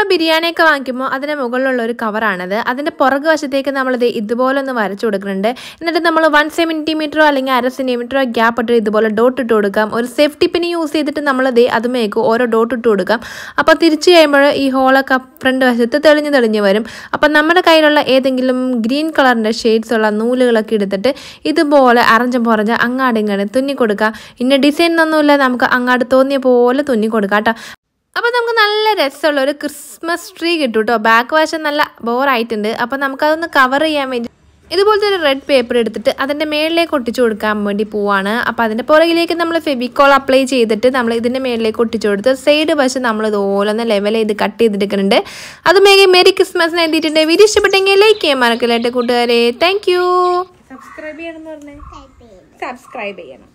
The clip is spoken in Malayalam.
ബിരിയാണിയൊക്കെ വാങ്ങിക്കുമ്പോൾ അതിൻ്റെ മുകളിലുള്ള ഒരു കവറാണത് അതിൻ്റെ പുറകു വശത്തേക്ക് നമ്മളിത് ഇതുപോലെ ഒന്ന് വരച്ചു കൊടുക്കുന്നുണ്ട് എന്നിട്ട് നമ്മൾ വൺ സെൻറ്റിമീറ്ററോ അല്ലെങ്കിൽ അര സെൻറ്റിമീറ്ററോ ഗ്യാപ്പ് ഇട്ട് ഇതുപോലെ ഡോട്ട് ഇട്ട് കൊടുക്കാം ഒരു സേഫ്റ്റി പിൻ യൂസ് ചെയ്തിട്ട് നമ്മളിത് അതുമേക്ക് ഓരോ ഡോട്ട് ഇട്ട് കൊടുക്കാം അപ്പോൾ തിരിച്ചു കഴിയുമ്പോൾ ഈ ഹോളൊക്കെ ഫ്രണ്ട് വശത്ത് തെളിഞ്ഞ് തെളിഞ്ഞ് വരും അപ്പം നമ്മുടെ കയ്യിലുള്ള ഏതെങ്കിലും ഗ്രീൻ കളറിൻ്റെ ഷെയ്ഡ്സ് ഉള്ള നൂലുകളൊക്കെ എടുത്തിട്ട് ഇതുപോലെ അറഞ്ചും പുറഞ്ഞ് അങ്ങാട് ഇങ്ങോട്ട് തുന്നി കൊടുക്കുക ഇന്ന ഡിസൈൻ ഒന്നുമില്ല നമുക്ക് അങ്ങാട് തോന്നിയ പോലെ തുന്നി കൊടുക്കാം കേട്ടോ അപ്പോൾ നമുക്ക് നല്ല രസമുള്ള ഒരു ക്രിസ്മസ് ട്രീ കിട്ടും കേട്ടോ ബാക്ക് വശം നല്ല ബോറായിട്ടുണ്ട് അപ്പോൾ നമുക്കതൊന്ന് കവർ ചെയ്യാൻ വേണ്ടി ഇതുപോലത്തെ ഒരു റെഡ് പേപ്പർ എടുത്തിട്ട് അതിൻ്റെ മേളിലേക്ക് ഒട്ടിച്ചു കൊടുക്കാൻ വേണ്ടി പോവാണ് അപ്പോൾ അതിൻ്റെ പുറകിലേക്ക് നമ്മൾ ഫെവിക്കോൾ അപ്ലൈ ചെയ്തിട്ട് നമ്മൾ ഇതിൻ്റെ മേളിലേക്ക് ഒട്ടിച്ചു കൊടുത്ത് സൈഡ് വശം നമ്മൾ ഇതുപോലെ ഒന്ന് ലെവൽ ചെയ്ത് കട്ട് ചെയ്തെടുക്കുന്നുണ്ട് അത് മേഘ മേരി ക്രിസ്മസിന് എഴുതിയിട്ടുണ്ട് വീഡിയോ ഇഷ്ടപ്പെട്ടെങ്കിൽ ലൈക്ക് ചെയ്യാൻ മറക്കില്ല എൻ്റെ കൂട്ടുകാരെ താങ്ക് യു സബ്സ്ക്രൈബ് ചെയ്യണം എന്ന് പറഞ്ഞേ സബ്സ്ക്രൈബ് ചെയ്യണം